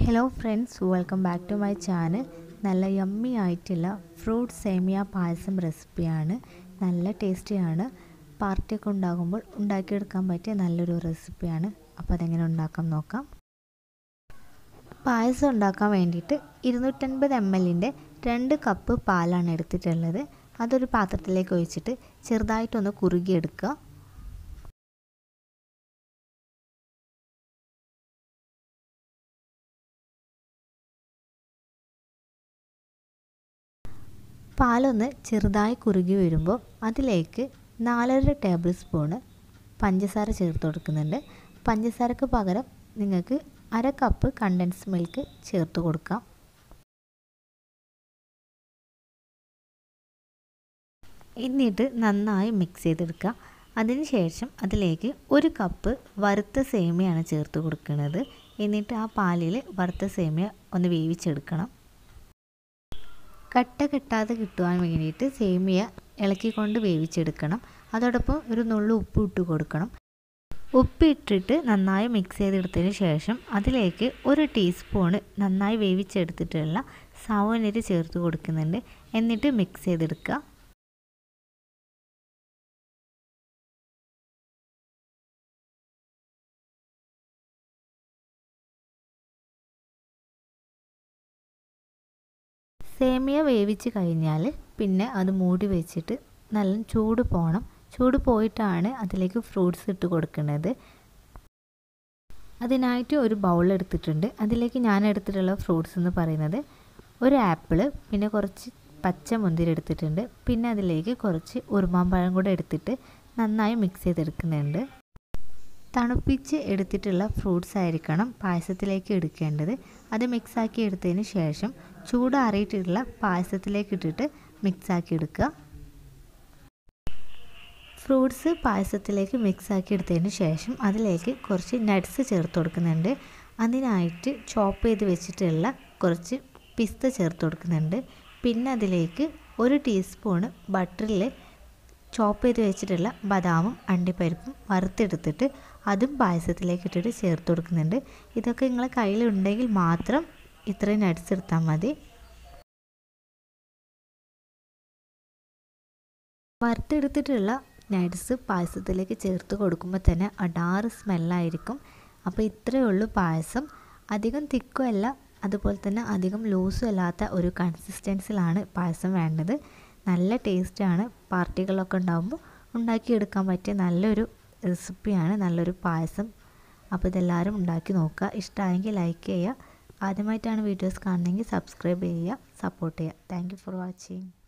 hello friends welcome back to my channel നല്ല yummy ആയിട്ടുള്ള fruit semiya payasam റെസിപ്പിയാണ് നല്ല ടേസ്റ്റിയാണ് പാർട്ടിയൊക്കെ ഉണ്ടാകുമ്പോൾ ഉണ്ടാക്കിയെടുക്കാൻ പറ്റിയ നല്ലൊരു റെസിപ്പിയാണ് അപ്പോൾ അതെങ്ങനെ ഉണ്ടാക്കാം നോക്കാം പായസം ഉണ്ടാക്കാൻ വേണ്ടിയിട്ട് ഇരുന്നൂറ്റൻപത് എം എല്ലിൻ്റെ രണ്ട് കപ്പ് പാലാണ് എടുത്തിട്ടുള്ളത് അതൊരു പാത്രത്തിലേക്ക് ഒഴിച്ചിട്ട് ചെറുതായിട്ടൊന്ന് കുറുകിയെടുക്കുക പാലൊന്ന് ചെറുതായി കുറുകി വരുമ്പോൾ അതിലേക്ക് നാലര ടേബിൾ സ്പൂണ് പഞ്ചസാര ചേർത്ത് കൊടുക്കുന്നുണ്ട് പഞ്ചസാരക്ക് പകരം നിങ്ങൾക്ക് അര കപ്പ് കണ്ടൻസ് മിൽക്ക് ചേർത്ത് കൊടുക്കാം എന്നിട്ട് നന്നായി മിക്സ് ചെയ്തെടുക്കുക അതിനുശേഷം അതിലേക്ക് ഒരു കപ്പ് വറുത്ത സേമിയാണ് ചേർത്ത് കൊടുക്കുന്നത് എന്നിട്ട് ആ പാലിൽ വറുത്ത സേമിയ ഒന്ന് വേവിച്ചെടുക്കണം കട്ട കെട്ടാതെ കിട്ടുവാൻ വേണ്ടിയിട്ട് സേമിയ ഇളക്കിക്കൊണ്ട് വേവിച്ചെടുക്കണം അതോടൊപ്പം ഒരു നുള്ളു ഉപ്പ് ഇട്ട് കൊടുക്കണം ഉപ്പ് ഇട്ടിട്ട് നന്നായി മിക്സ് ചെയ്തെടുത്തതിന് ശേഷം അതിലേക്ക് ഒരു ടീസ്പൂണ് നന്നായി വേവിച്ചെടുത്തിട്ടുള്ള സാവനരി ചേർത്ത് കൊടുക്കുന്നുണ്ട് എന്നിട്ട് മിക്സ് ചെയ്തെടുക്കുക സേമിയ വേവിച്ച് കഴിഞ്ഞാൽ പിന്നെ അത് മൂടി വെച്ചിട്ട് നല്ല ചൂട് പോകണം ചൂട് പോയിട്ടാണ് അതിലേക്ക് ഫ്രൂട്ട്സ് ഇട്ട് കൊടുക്കുന്നത് അതിനായിട്ട് ഒരു ബൗൾ എടുത്തിട്ടുണ്ട് അതിലേക്ക് ഞാൻ എടുത്തിട്ടുള്ള ഫ്രൂട്ട്സ് എന്ന് പറയുന്നത് ഒരു ആപ്പിൾ പിന്നെ കുറച്ച് പച്ച മുന്തിരി എടുത്തിട്ടുണ്ട് പിന്നെ അതിലേക്ക് കുറച്ച് ഉറുമാമ്പഴം കൂടെ എടുത്തിട്ട് നന്നായി മിക്സ് ചെയ്തെടുക്കുന്നുണ്ട് തണുപ്പിച്ച് എടുത്തിട്ടുള്ള ഫ്രൂട്ട്സ് ആയിരിക്കണം പായസത്തിലേക്ക് എടുക്കേണ്ടത് അത് മിക്സാക്കി എടുത്തതിന് ശേഷം ചൂടാറിയിട്ടുള്ള പായസത്തിലേക്ക് ഇട്ടിട്ട് മിക്സാക്കി എടുക്കുക ഫ്രൂട്ട്സ് പായസത്തിലേക്ക് മിക്സാക്കി എടുത്തതിന് ശേഷം അതിലേക്ക് കുറച്ച് നട്ട്സ് ചേർത്ത് കൊടുക്കുന്നുണ്ട് അതിനായിട്ട് ചോപ്പ് ചെയ്ത് വെച്ചിട്ടുള്ള കുറച്ച് പിസ്ത ചേർത്ത് കൊടുക്കുന്നുണ്ട് പിന്നെ അതിലേക്ക് ഒരു ടീസ്പൂണ് ബട്ടറിൽ ചോപ്പ് ചെയ്ത് വെച്ചിട്ടുള്ള ബദാമും അണ്ടിപ്പരിപ്പും വറുത്തെടുത്തിട്ട് അതും പായസത്തിലേക്ക് ഇട്ടിട്ട് ചേർത്ത് കൊടുക്കുന്നുണ്ട് ഇതൊക്കെ നിങ്ങളെ കയ്യിലുണ്ടെങ്കിൽ മാത്രം ഇത്രയും നട്ട്സ് എടുത്താൽ മതി വറുത്തെടുത്തിട്ടുള്ള നട്ട്സ് പായസത്തിലേക്ക് ചേർത്ത് കൊടുക്കുമ്പോൾ തന്നെ അടാറ് സ്മെല്ലായിരിക്കും അപ്പോൾ ഇത്രയേ ഉള്ളൂ പായസം അധികം തിക്കും അല്ല അതുപോലെ തന്നെ അധികം ലൂസും അല്ലാത്ത ഒരു കൺസിസ്റ്റൻസിലാണ് പായസം വേണ്ടത് നല്ല ടേസ്റ്റാണ് പാർട്ടികളൊക്കെ ഉണ്ടാകുമ്പോൾ ഉണ്ടാക്കിയെടുക്കാൻ പറ്റിയ നല്ലൊരു റെസിപ്പിയാണ് നല്ലൊരു പായസം അപ്പോൾ ഇതെല്ലാവരും ഉണ്ടാക്കി നോക്കുക ഇഷ്ടമായെങ്കിൽ ലൈക്ക് ചെയ്യുക ആദ്യമായിട്ടാണ് വീഡിയോസ് കാണുന്നതെങ്കിൽ സബ്സ്ക്രൈബ് ചെയ്യുക സപ്പോർട്ട് ചെയ്യുക താങ്ക് ഫോർ വാച്ചിങ്